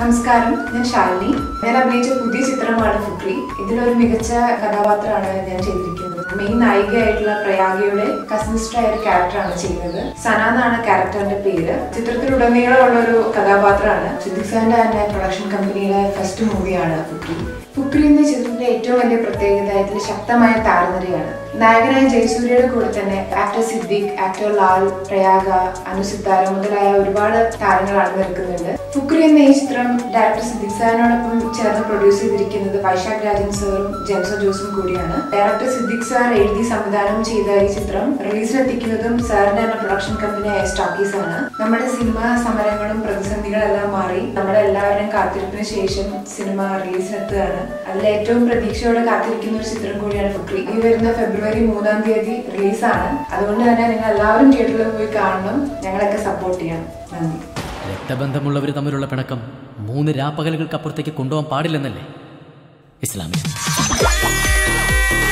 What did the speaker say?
നമസ്കാരം ഞാൻ ശാലിനി ഞാൻ അഭിനയിച്ച പുതിയ ചിത്രമാണ് ഫുക്രി ഇതിലൊരു മികച്ച കഥാപാത്രമാണ് ഞാൻ ചെയ്തിരിക്കുന്നത് മെയിൻ നായികയായിട്ടുള്ള പ്രയാഗയുടെ കസിൻ സിസ്റ്റർ ഒരു ക്യാരക്ടറാണ് ചെയ്യുന്നത് സന എന്നാണ് ക്യാരക്ടറിന്റെ പേര് ചിത്രത്തിലുടനീളമുള്ള ഒരു കഥാപാത്രമാണ് സിദ്ദിഖ് സാറിന്റെ തന്നെ പ്രൊഡക്ഷൻ കമ്പനിയിലെ ഫസ്റ്റ് മൂവിയാണ് ഫുക്രി ഫുക്രി എന്ന ചിത്രത്തിന്റെ ഏറ്റവും വലിയ പ്രത്യേകത ഇതിൽ ശക്തമായ താരനിരയാണ് നായകനായ ജയസൂര്യയുടെ കൂടെ തന്നെ ആക്ടർ സിദ്ദിഖ് ആക്ടർ ലാൽ പ്രയാഗ അനുസിത്താര മുതലായ ഒരുപാട് താരങ്ങളാണ് നിൽക്കുന്നുണ്ട് ഫുക്രി എന്ന ഈ ചിത്രം ഡയറക്ടർ സിദ്ദിഖ് സാറിനോടൊപ്പം ചേർന്ന് പ്രൊഡ്യൂസ് ചെയ്തിരിക്കുന്നത് വൈശാഖ് രാജൻ സാറും ജെൻസോ ജോസും കൂടിയാണ് ഡയറക്ടർ സിദ്ദിഖ് സാർ എഴുതി സംവിധാനം ചെയ്ത ഈ ചിത്രം റിലീസിലെത്തിക്കുന്നതും സാറിന്റെ തന്നെ പ്രൊഡക്ഷൻ കമ്പനിയായ സ്റ്റോക്കീസ് ആണ് നമ്മുടെ സിനിമ സമരങ്ങളും പ്രതിസന്ധികളെല്ലാം മാറി നമ്മുടെ എല്ലാവരുടെയും കാത്തിരിപ്പിന് ശേഷം സിനിമ റിലീസിനെത്തുകയാണ് അതിൽ ഏറ്റവും പ്രതീക്ഷയോടെ കാത്തിരിക്കുന്ന ഒരു ചിത്രം കൂടിയാണ് ഫുക്രി ഈ വരുന്ന ഫെബ്രുവരി മൂന്നാം തീയതി റിലീസാണ് അതുകൊണ്ട് തന്നെ നിങ്ങൾ എല്ലാവരും തിയേറ്ററിൽ പോയി കാണണം ഞങ്ങളൊക്കെ സപ്പോർട്ട് ചെയ്യണം നന്ദി രക്തബന്ധമുള്ളവർ തമ്മിലുള്ള പിണക്കം മൂന്ന് രാപ്പകലുകൾക്കപ്പുറത്തേക്ക് കൊണ്ടുപോകാൻ പാടില്ലെന്നല്ലേ ഇസ്ലാമിക